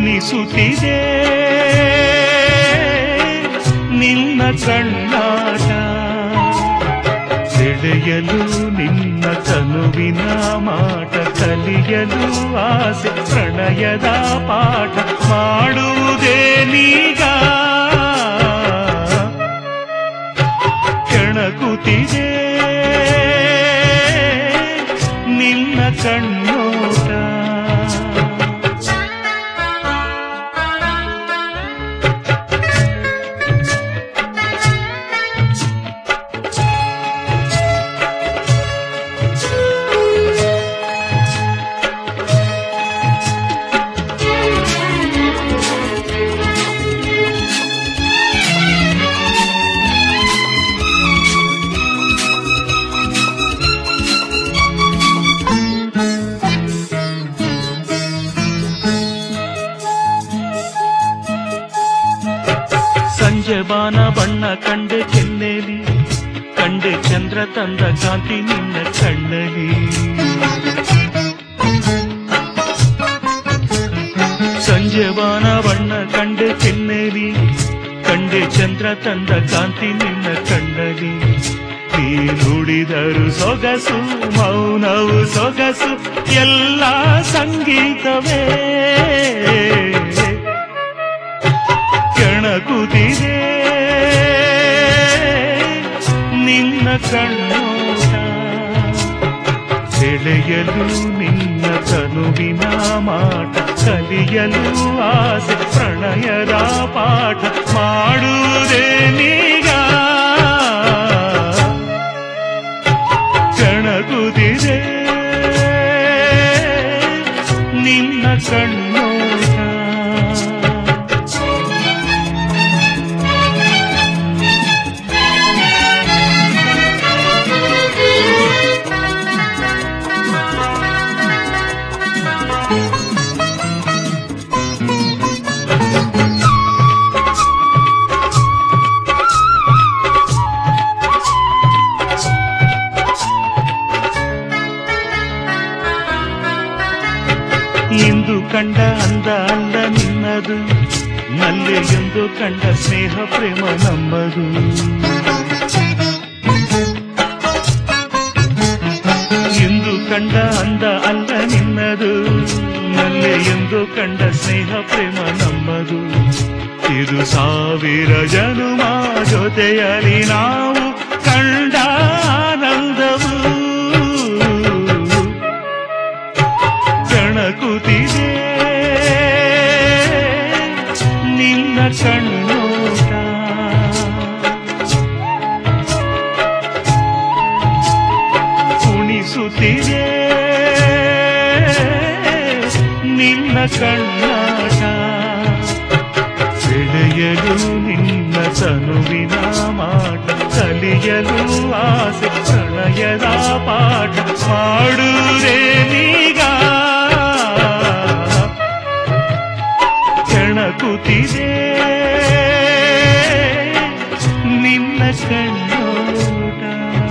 ಕುಣಿಸುತ್ತಿದೆ ನಿನ್ನ ಕಣ್ಣಾಟ ಸೆಳೆಯಲು ನಿನ್ನ ತನುವಿನ ಮಾಟ ಕಲಿಯಲು ಆಸೆ ಪ್ರಣಯದ ಪಾಠ ಮಾಡುವುದೇ ನೀಗ ಕೆಣಕುತ್ತಿದೆ ನಿನ್ನ ಕಣ್ಣೋಟ ಸಂಜೆ ಬಾನ ಬಣ್ಣ ಕಂಡೆ ಕೆನ್ನೆಲಿ ಕಂಡೆ ಚಂದ್ರ ತಂದ ಕಾಂತಿ ನಿನ್ನ ಕಣ್ಣಲಿ ಸಂಜೆ ಬಾನ ಬಣ್ಣ ಕಂಡೆ ಕೆನ್ನೆಲಿ ಕಂಡೆ ಚಂದ್ರ ತಂದ ಕಾಂತಿ ನಿನ್ನ ಕಣ್ಣಲಿ ನೀ ನುಡಿದರು ಸೊಗಸು ಮೌನವು ಸೊಗಸು ಎಲ್ಲ ಸಂಗೀತವೇ ಕೆಣಕುತ್ತಿದೆ ನಿನ್ನ ಕಣ್ಣೋಟ ಸೆಳೆಯಲು ನಿನ್ನ ತನುವಿನ ಮಾಟ ಕಲಿಯಲು ಆಸೆ ಪ್ರಣಯದ ಪಾಠ ಮಾಡುವುದೇ ನೀಗ ಕೆಣಕುತ್ತಿದೆ ನಿನ್ನ ಕಣ್ಣೋಟ ಇಂದು ಕಂಡ ಅಂದ ಅಲ್ಲ ನಿನ್ನದು ನಲ್ಲೆ ಎಂದು ಕಂಡ ಸ್ನೇಹ ಪ್ರೇಮ ನಮ್ಮದು ಇಂದು ಕಂಡ ಅಂದ ಅಲ್ಲ ನಿನ್ನದು ನಲ್ಲೆ ಎಂದು ಕಂಡ ಸ್ನೇಹ ಪ್ರೇಮ ನಮ್ಮದು ಇದು ಸಾವಿರ ಜನುಮ ಜೊತೆಯಲಿ ನಾವು ಕಂಡ ಆನಂದವು ಕಣಕುತ್ತಿದೆ ನಿನ್ನ ಕಣ್ಣೋಟ ಕುಣಿಸುತ್ತಿದೆ ನಿನ್ನ ಕಣ್ಣಾಟ ಬೆಳೆಯಲು ನಿನ್ನ ತನುವಿನ ಮಾಟ ಕಲಿಯಲು ಆಸೆ ಪ್ರಣಯದ ಪಾಠ ಮಾಡುವುದೇ ನೀಗ ಕೆಣಕುತ್ತಿದೆ ನಿನ್ನ ಕಣ್ಣೋಟ